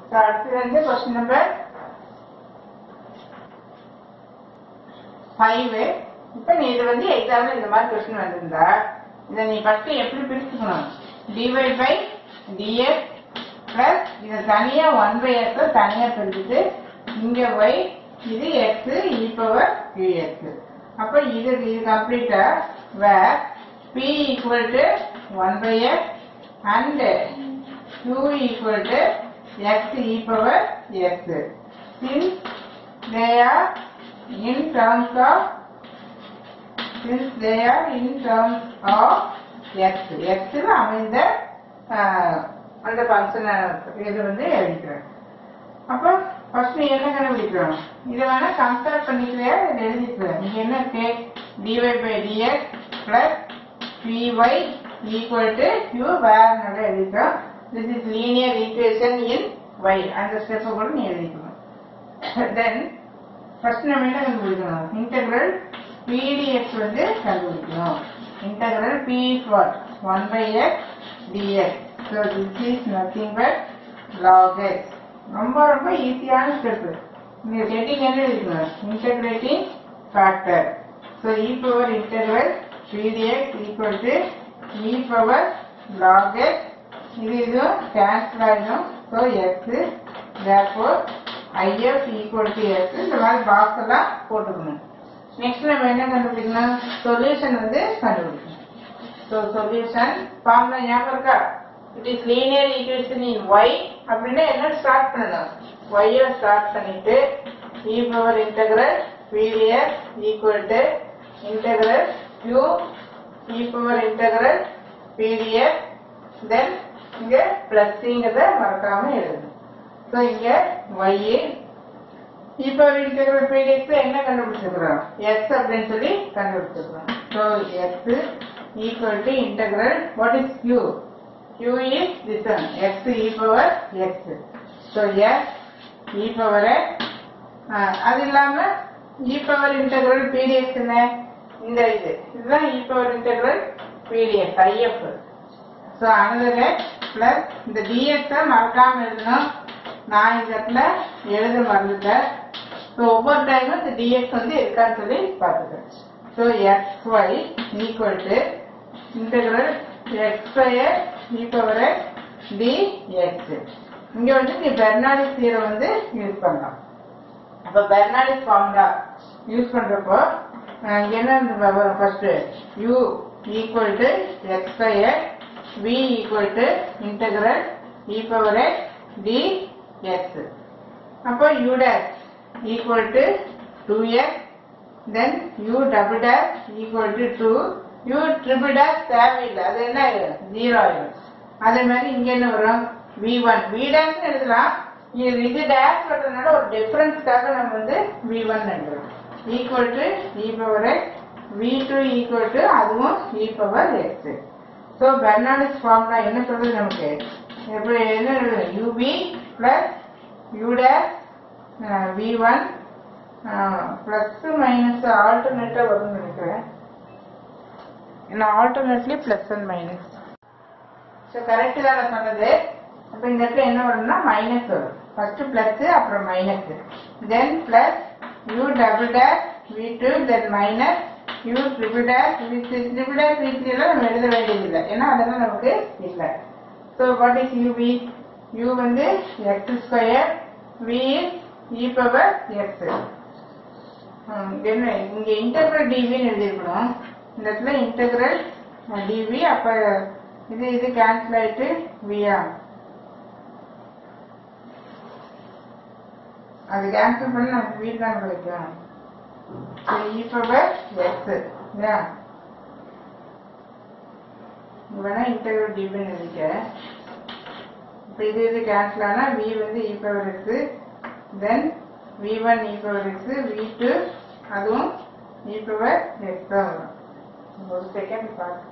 so அடுத்தது வந்து question number five இப்போ நீ இது வந்து எக்ஸாம்பிள் இந்த மாதிரி கொஸ்டின் வந்திருந்தா இதை நீ ஃபர்ஸ்ட் எப்படி பிரிச்சுக்கணும் டிவை பை டிஎக்ஸ் பிளஸ் இதை தனியா ஒன் பை எக்ஸ் தனியா பிரிச்சுட்டு இங்க ஒய் இது எக்ஸ் இ பவர் எக்ஸ் அப்போ இது இது கம்ப்ளீட்டா where p equal to one by x and q equal to x e power x since they are in terms of since they are in terms of x x ல அமைந்த ஆஹ், அந்த function இது வந்து எழுதிக்கிறேன் அப்போ ஃபர்ஸ்ட் நீ என்ன கண்டுபிடிக்கணும் இதை வேணா கம்பேர் பண்ணிக்கிறியா இதை எழுதிக்கிறேன் இங்க என்ன இருக்கு dy by dx plus py equal to q வேற நல்லா எழுதிக்கிறோம் this is linear equation in y அந்த ஸ்டெப் கூட நீ எழுதிக்கணும் தென் ஃபர்ஸ்ட் நம்ம என்ன கண்டுபிடிக்கணும் இன்டெக்ரல் pdx வந்து கண்டுபிடிக்கணும் integral p is what 1 by x dx so this is nothing but log x ரொம்ப ரொம்ப ஈஸியான ஸ்டெப் நீங்க ஹெட்டிங் என்ன எழுதிக்கணும் integrating factor so e power integral pdx equal to e power log x இது இதுவும் கேன்சல் ஆகிடும் so x therefore IF equal to x இந்த மாதிரி பாக்ஸ் எல்லாம் போட்டுக்கணும் நெக்ஸ்ட் நம்ம என்ன கண்டுபிடிக்கணும் சொல்யூஷன் வந்து கண்டுபிடிக்கணும் ஸோ சொல்யூஷன் ஃபார்முலா ஞாபகம் இருக்கா it is linear equation in y அப்படின்னா என்ன ஸ்டார்ட் பண்ணணும் ஒய்யை ஸ்டார்ட் பண்ணிட்டு e power integral p d x equal to integral q e power integral p d x then இங்க பிளஸ் சிங்கிறத மறக்காம எழுதணும் ஸோ இங்க ஒய் இப்போ இன்டெகிரல் பீடிஎக்ஸ் என்ன கண்டுபிடிச்சிருக்கிறோம் எக்ஸ் அப்படின்னு சொல்லி கண்டுபிடிச்சிருக்கிறோம் so x equal to integral what is q q is this one x e power x so x e power அது இல்லாம இ பவர் இன்டெகிரல் பீடிஎக்ஸ் என்ன இந்த இது இதுதான் e power integral p d x IF so another x plus இந்த டிஎக்ஸை மறக்காம எழுதணும் நான் இந்த இடத்துல எழுத மறந்துட்டேன் ஸோ ஒவ்வொரு டைமும் இந்த டிஎக்ஸ் வந்து இருக்கான்னு சொல்லி பார்த்துக்கிறேன் so x y equal to integral x square e power d x இங்கே வந்து நீ பெர்னாலிஸ் தீரை வந்து யூஸ் பண்ணலாம் அப்போ பெர்னாலிஸ் ஃபார்முலா யூஸ் பண்ணுறப்போ இங்கே என்ன வரும் first u equal to x square v equal to integral e power x d x அப்போ u dash equal to two x then u double dash equal to two u triple dash தேவையில்லை அது என்ன ஆயிடும் zero ஆயிடும் அதே மாதிரி இங்க என்ன வரும் வி ஒன் வி டேஷ் எழுதலாம் இது இது டேஷ் வர்றதுனால ஒரு டிஃபரன்ஸ்க்காக நம்ம வந்து வி ஒன் எழுதுறோம் equal to e power x v two equal to அதுவும் e power x so Bernoulli's formula என்ன சொல்றது நமக்கு எப்படி என்ன எழுதுறது u v plus u dash v one plus minus ஆல்டர்னேட்டாக வரும்னு நினைக்கிறேன் ஏன்னா alternately plus and minus so correct தான் நான் சொன்னது அப்போ இந்த இடத்துல என்ன வரும்னா மைனஸ் வரும் ஃபர்ஸ்ட் ப்ளஸ் அப்புறம் minus then plus u double dash v two then minus u triple dash v triple dash v three எல்லாம் நம்ம எழுத வேண்டியதில்லை ஏன்னா அதெல்லாம் நமக்கு இல்லை so what is u v u வந்து x square v e power x என்ன இங்க இன்டெகிரல் டிவின்னு எழுதிருக்கணும் இந்த இடத்துல இன்டெகிரல் டிவி அப்ப இது இது கேன்சல் ஆயிட்டு வியா அது கேன்சல் பண்ணி நமக்கு வீடு தான் கிடைக்கும் இ பவர் எக்ஸ் இல்லையா இங்க வேணா இன்டெகிரல் டிவின்னு எழுதிக்க இப்போ இது இது கேன்சல் ஆனால் வி வந்து e power x then v one e power x v two அதுவும் இ பவர் எக்ஸ் தான் வரும் ஒரு செகண்ட் பார்த்து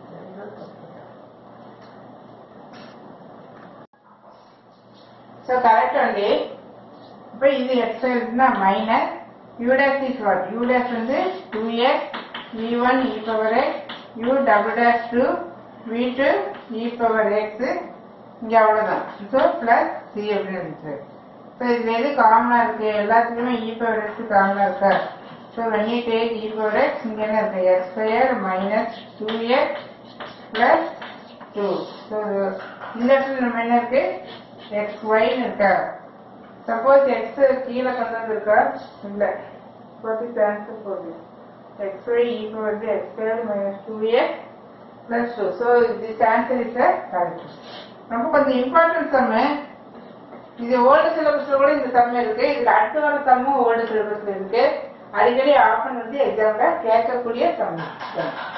ஸோ கரெக்ட் வந்து இப்போ இது எக்ஸ் இருக்குன்னா minus u dash is what u dash வந்து two x v one e power x u double dash two v two e power x இங்கே அவ்வளோதான் ஸோ ப்ளஸ் சி அப்படின்னு இருந்துச்சு ஸோ இதில் எது காமனாக இருக்கு எல்லாத்துலேயுமே இ பவர் எக்ஸ் காமனாக இருக்கா so when you take e power x இங்கே என்ன இருக்கு x square minus two x plus two so இந்த இடத்துல நம்ம என்ன இருக்கு எக்ஸ் ஒய்னு இருக்கா சப்போஸ் எக்ஸ் கீழே கொண்டு வந்திருக்கா இல்லை போட்டு கேன்சல் போகுது x y e power x square minus two x plus two so this answer is correct ரொம்ப கொஞ்சம் இம்பார்ட்டன்ட் சம்மு இது ஓல்டு சிலபஸ்ல கூட இந்த சம் இருக்கு இதுல அடுத்த வர சம்மும் ஓல்டு சிலபஸ்ல இருக்கு அடிக்கடி ஆஃபன் வந்து எக்ஸாம்ல கேட்கக்கூடிய சம்